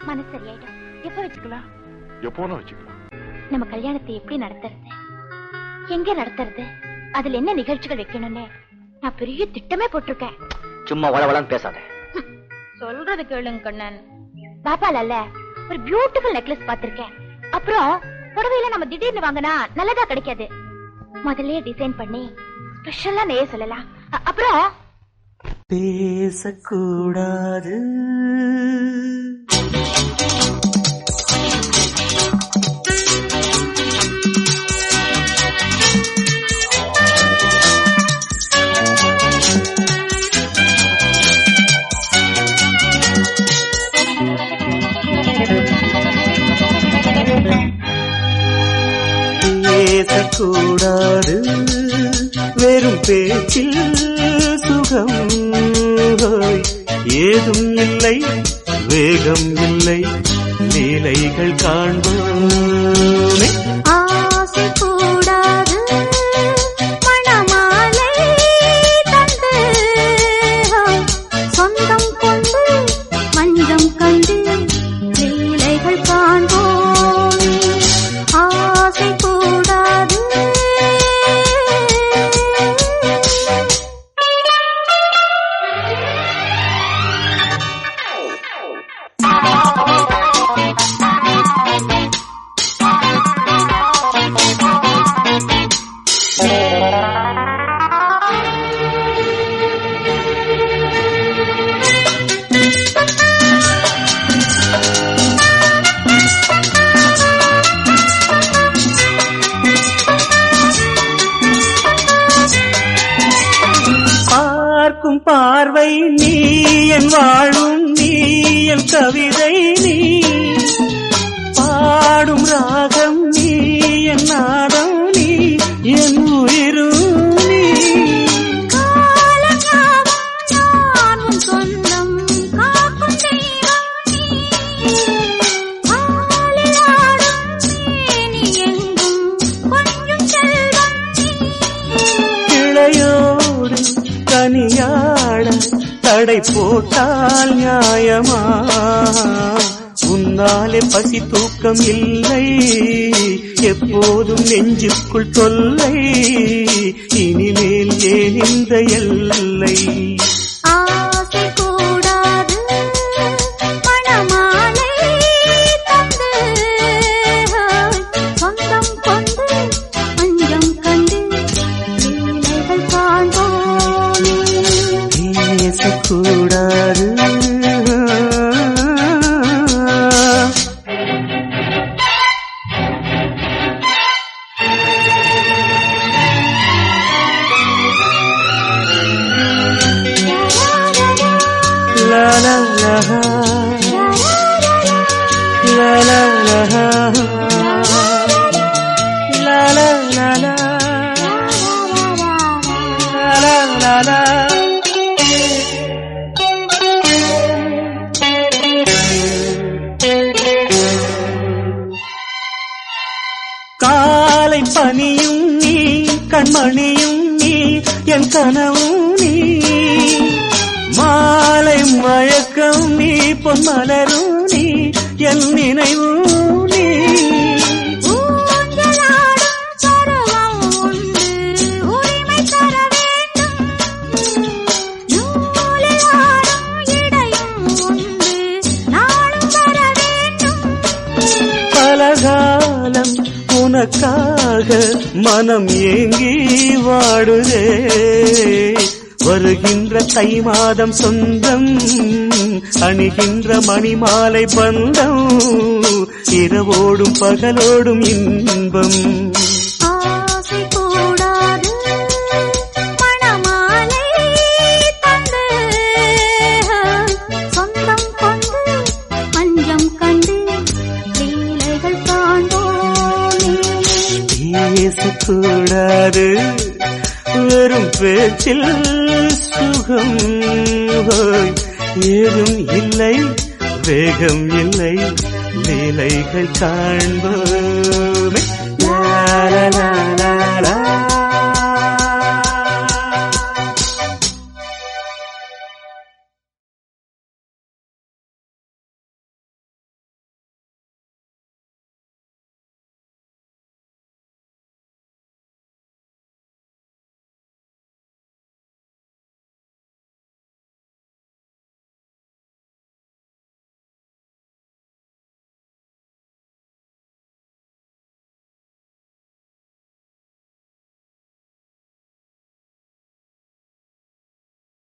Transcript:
மனசு சரியாயிடும் எப்ப வச்சுக்கலாம் எப்போனா வச்சுக்கலாம் நம்ம கல்யாணத்தை எப்படி நடத்துறது எங்க நடத்துறது அதுல என்ன நிகழ்ச்சிகள் வைக்கணும்னு நான் பெரிய திட்டமே போட்டிருக்கேன் சும்மா வளவளன்னு பேசாத சொல்றது கேளுங்க கண்ணன் பாப்பால அல்ல ஒரு பியூட்டிஃபுல் நெக்லஸ் பாத்திருக்கேன் அப்புறம் புடவையில நம்ம திடீர்னு வாங்கினா நல்லதா கிடைக்காது முதல்லயே டிசைன் பண்ணி ஸ்பெஷலா நெய்ய சொல்லலாம் அ- அப்புறம் பேசக்கூடாது பேசக்கூடாது வெறும் பேச்சில் சுகம் ஹோய். ஏதும் இல்லை வேகம் இல்லை லீலைகள் காண்போமே ஆசை கூடாது மணமாலை தந்து சொந்தம் கொண்டு மஞ்சம் கண்டு லீலைகள் காண்போமே ஆசை கூடாது பார்க்கும் பார்வை நீ என் வாழும் நீ என் கவிதை நீ பாடும் ராகம் நீ என் நாதம் நீ என் உயிரும் நீ காலஞாபம் நான் உன் சொந்தம் காக்கும் தெய்வம் நீ ஆளில் ஆடும் மேனி எங்கும் கொஞ்சம் செல்வம் நீ கிளையோடு கனியாட தடை போட்டால் நியாயமா உன்னாலே பசி தூக்கம் இல்லை எப்போதும் நெஞ்சுக்குள் தொல்லை இனிமேல் ஏன் இந்த எல்லை ஆசை கூடாது மணமாலை தந்து சொந்தம் கொண்டு அஞ்சம் கண்டு லீலைகள் காண்போமே பேசக்கூடாது லா லா லா லா லா லா லா லா லா லா லா லா லா காலை பனியும் நீ கண்மணியும் நீ என் கனவும் நீ மாலை மயக்கம் நீ பொன்மலரும் நீ என் நினைவும் நீ ஊஞ்சலாடும் பருவம் உண்டு உரிமை தர வேண்டும் நூலில் ஆடும் இடையும் உண்டு நாளும் வர வேண்டும் பலகாலம் உனக்காக மனம் ஏங்கி வாடுதே வருகின்ற தை மாதம் சொந்தம் அணிகின்ற மணிமாலை பந்தம் இரவோடும் பகலோடும் இன்பம் ஆசை கூடாது மணமாலை தந்து சொந்தம் கொண்டு மஞ்சம் கண்டு லீலைகள் காண்போமே பேசக்கூடாது வெறும் பேச்சில் சுகம் ஹோய். ஏதும் இல்லை வேகம் இல்லை லீலைகள் காண்போமே லா லா லா லா லா